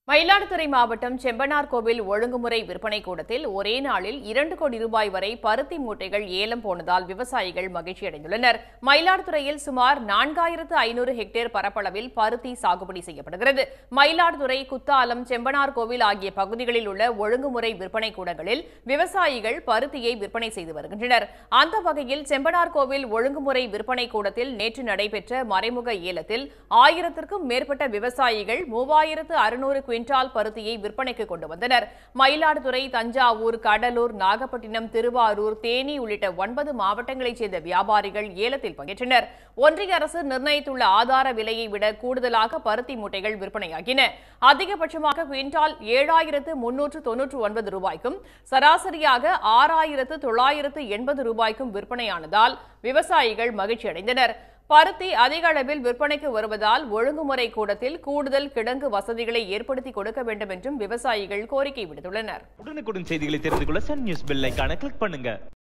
மயிலாடுதுறை மாவட்டம் செம்பனார்கோவில் ஒழுங்குமுறை விற்பனை கூடத்தில் ஒரே நாளில் இரண்டு கோடி ரூபாய் வரை பருத்தி மூட்டைகள் ஏலம் போனதால் விவசாயிகள் மகிழ்ச்சியடைந்துள்ளனர் மயிலாடுதுறையில் சுமார் நான்காயிரத்து ஐநூறு ஹெக்டேர் பரப்பளவில் பருத்தி சாகுபடி செய்யப்படுகிறது மயிலாடுதுறை குத்தாலம் செம்பனார்கோவில் ஆகிய பகுதிகளில் உள்ள ஒழுங்குமுறை விற்பனை கூடங்களில் விவசாயிகள் பருத்தியை விற்பனை செய்து வருகின்றனர் அந்த வகையில் செம்பனார்கோவில் ஒழுங்குமுறை விற்பனை கூடத்தில் நேற்று நடைபெற்ற மறைமுக ஏலத்தில் ஆயிரத்திற்கும் மேற்பட்ட விவசாயிகள் மூவாயிரத்து அறுநூறு குவிண்டால் பருத்தியை விற்பனைக்கு கொண்டு வந்தனர் மயிலாடுதுறை தஞ்சாவூர் கடலூர் நாகப்பட்டினம் திருவாரூர் தேனி உள்ளிட்ட ஒன்பது மாவட்டங்களைச் சேர்ந்த வியாபாரிகள் ஏலத்தில் பங்கேற்றனர் ஒன்றிய அரசு நிர்ணயித்துள்ள ஆதார விலையை விட கூடுதலாக பருத்தி மூட்டைகள் விற்பனையாகின அதிகபட்சமாக குவிண்டால் ஏழாயிரத்து முன்னூற்று தொன்னூற்று ஒன்பது ரூபாய்க்கும் சராசரியாக ஆறாயிரத்து தொள்ளாயிரத்து எண்பது ரூபாய்க்கும் விற்பனையானதால் விவசாயிகள் மகிழ்ச்சியடைந்தனர் பருத்தி அதிக அளவில் விற்பனைக்கு வருவதால் ஒழுங்குமுறை கூடத்தில் கூடுதல் கிடங்கு வசதிகளை ஏற்படுத்தி கொடுக்க வேண்டும் என்றும் விவசாயிகள் கோரிக்கை விடுத்துள்ளனர் உடனுக்குடன் செய்திகளை தெரிந்து கொள்ள சன் நியூஸ் பெல் ஐகானை கிளிக் பண்ணுங்க